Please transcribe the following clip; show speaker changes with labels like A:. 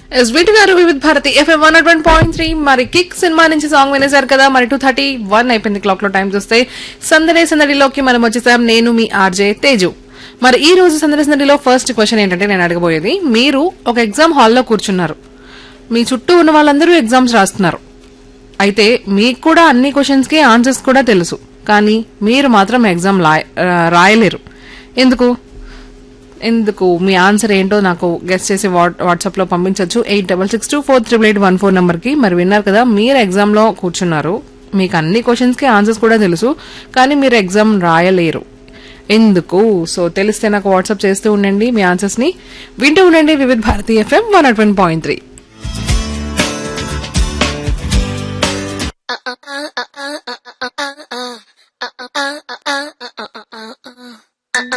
A: yes వీటి గారు Vividh Bharati FM one one point three మరి కిక్ సినిమా నుంచి సాంగ్ వినేశారు కదా మరి టూ థర్టీ వన్ అయిపోయింది క్లాక్ లో టైం చూస్తే సందడే సందడిలోకి మనం వచ్చేసాం నేను మీ ఆర్జే తేజు మరి ఈ రోజు సందడి సందడిలో ఫస్ట్ క్వశ్చన్ ఏంటంటే నేను అడగబోయేది మీరు ఒక ఎగ్జామ్ హాల్లో కూర్చున్నారు మీ చుట్టూ ఉన్న వాళ్ళందరూ ఎగ్జామ్స్ రాస్తున్నారు అయితే మీకు కూడా అన్ని క్వశ్చన్స్ కి ఆన్సర్స్ కూడా తెలుసు కానీ మీరు మాత్రం ఎగ్జామ్ రాయలేరు ఎందుకు ఎందుకు మీ ఆన్సర్ ఏంటో నాకు గెస్ట్ చేసి వాట్సాప్ లో పంపించవచ్చు eight double six two four triple eight one four number కి మరి విన్నారు కదా మీరు ఎగ్జామ్ లో కూర్చున్నారు మీకు అన్ని క్వశ్చన్స్ కి ఆన్సర్స్ కూడా తెలుసు కానీ మీరు ఎగ్జామ్ రాయలేరు ఎందుకు సో తెలిస్తే నాకు వాట్సాప్ చేస్తూ ఉండండి మీ ఆన్సర్స్ ని వింటూ ఉండండి Vividh Bharati FM one nought one point three
B: uh, uh, uh, uh, uh,